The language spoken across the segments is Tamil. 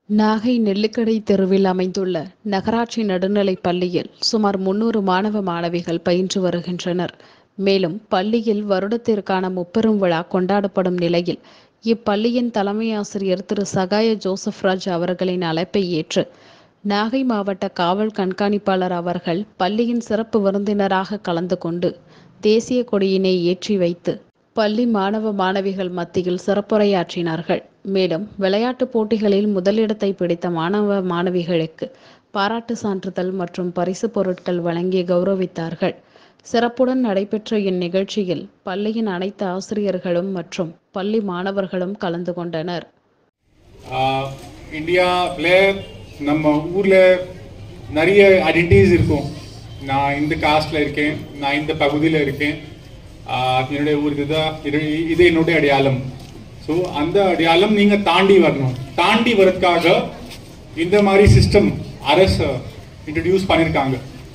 நாகை நெல்லுக்கடை தெருவில் அமைந்துள்ள நகராட்சி நடுநிலைப் பள்ளியில் சுமார் முன்னூறு மாணவ மாணவிகள் பயின்று வருகின்றனர் மேலும் பள்ளியில் வருடத்திற்கான முப்பெரும் விழா கொண்டாடப்படும் நிலையில் இப்பள்ளியின் தலைமை ஆசிரியர் திரு சகாய ஜோசப் ராஜ் அவர்களின் அழைப்பை ஏற்று நாகை மாவட்ட காவல் கண்காணிப்பாளர் அவர்கள் பள்ளியின் சிறப்பு விருந்தினராக கலந்து கொண்டு தேசிய கொடியினை ஏற்றி வைத்து பள்ளி மாணவ மாணவிகள் மத்தியில் சிறப்புரையாற்றினார்கள் மேலும் விளையாட்டுப் போட்டிகளில் முதலிடத்தை பிடித்த மாணவ மாணவிகளுக்கு பாராட்டு சான்றிதழ் மற்றும் பரிசு பொருட்கள் வழங்கி கௌரவித்தார்கள் சிறப்புடன் நடைபெற்ற இந்நிகழ்ச்சியில் பள்ளியின் அனைத்து ஆசிரியர்களும் மற்றும் பள்ளி மாணவர்களும் கலந்து கொண்டனர் ஆஹ் இந்தியாவில் நம்ம ஊரில் நிறைய ஐடென்டிட்டிஸ் இருக்கும் நான் இந்த காஸ்டில் இருக்கேன் நான் இந்த பகுதியில் இருக்கேன் ஆஹ் என்னுடைய ஊர் இதுதான் இது இது என்னுடைய அடையாளம் ஸோ அந்த அடையாளம் நீங்கள் தாண்டி வரணும் தாண்டி வரதுக்காக இந்த மாதிரி சிஸ்டம் அரசு இன்ட்ரடியூஸ் பண்ணியிருக்காங்க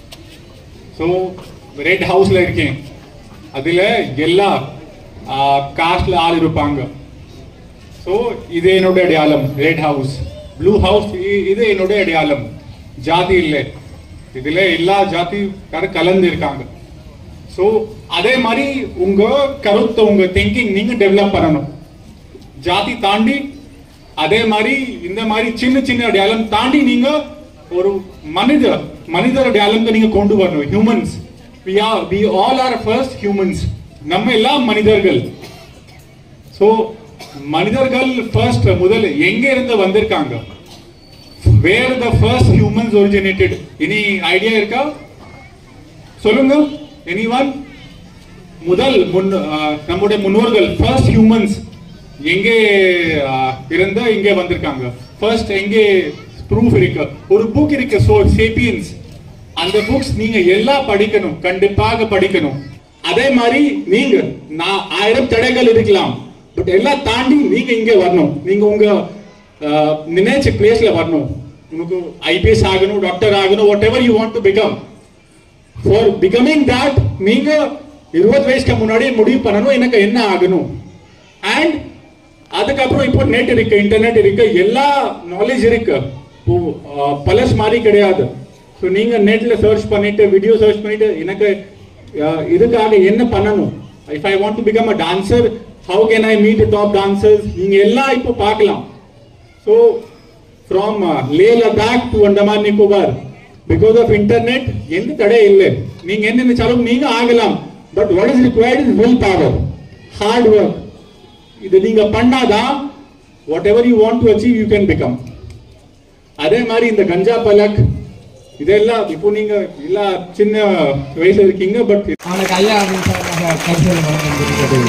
ஸோ ரெட் ஹவுஸில் இருக்கேன் அதில் எல்லா காஸ்டில் ஆள் இருப்பாங்க ஸோ இது என்னுடைய அடையாளம் ரெட் ஹவுஸ் ப்ளூ ஹவுஸ் இது என்னுடைய அடையாளம் ஜாதி இல்லை இதுல எல்லா ஜாதிக்கார கலந்து இருக்காங்க ஸோ அதே மாதிரி உங்க கருத்தை உங்க திங்கிங் நீங்க டெவலப் பண்ணணும் ஜாதி தாண்டி அதே மாதிரி இந்த மாதிரி சின்ன சின்ன அடையாளம் தாண்டி நீங்க ஒரு மனித மனிதர் அடையாளம் நீங்க கொண்டு வரணும் humans we are we all are first humans நம்ம எல்லாம் மனிதர்கள் சோ மனிதர்கள் ஃபர்ஸ்ட் முதல்ல எங்க இருந்து வந்திருக்காங்க where the first humans originated any idea இருக்கா சொல்லுங்க எனி ஒன் முதல் முன் அஹ், நம்முடைய முன்னோர்கள் ஃபர்ஸ்ட் ஹியூமன்ஸ் எங்கே அஹ், இருந்து இங்கே வந்திருக்காங்க ஃபர்ஸ்ட் எங்கே ப்ரூஃப் இருக்கு ஒரு புக் இருக்கு சோ சேப்பியன்ஸ் அந்த புக்ஸ் நீங்க எல்லாம் படிக்கணும் கண்டிப்பாக படிக்கணும் அதே மாதிரி நீங்க நான் ஆயிரம் தடைகள் இருக்கலாம் பட் எல்லாம் தாண்டி நீங்க இங்க வரணும் நீங்க உங்க அஹ், நினைச்ச பிளேஸ்ல வரணும் உங்களுக்கு ஐபிஎஸ் ஆகணும் டாக்டர் ஆகணும் whatever you want to become for becoming that நீங்க இருபது வயசுக்கு முன்னாடி முடிவு பண்ணணும் எனக்கு என்ன ஆகணும் அண்ட் அதுக்கப்புறம் இப்போ நெட் இருக்கு இன்டர்நெட் இருக்கு எல்லா நாலேஜ் இருக்கு இப்போ, அஹ், பழசு மாதிரி கிடையாது ஸோ நீங்க நெட்ல சர்ச் பண்ணிட்டு வீடியோ சர்ச் பண்ணிட்டு எனக்கு அஹ், இதுக்காக என்ன பண்ணணும் if I want to become a dancer how can I meet top dancers நீங்க எல்லாம் இப்போ பார்க்கலாம் so from Leh Ladakh to Andaman Nicobar because of internet எந்த தடை இல்லை நீங்க என்ன நினைச்சாலும் நீங்க ஆகலாம் but what is required is willpower hard work இது நீங்க பண்ணாதான் whatever you want to achieve you can become அதே மாதிரி இந்த கஞ்சா பலக் இதெல்லாம் இப்போ நீங்க எல்லா சின்ன வயசுல இருக்கீங்க பட் அவனுக்கு ஐயா அப்படின்னு சார்பாக பரிசுகள் வழங்கியிருக்கிறது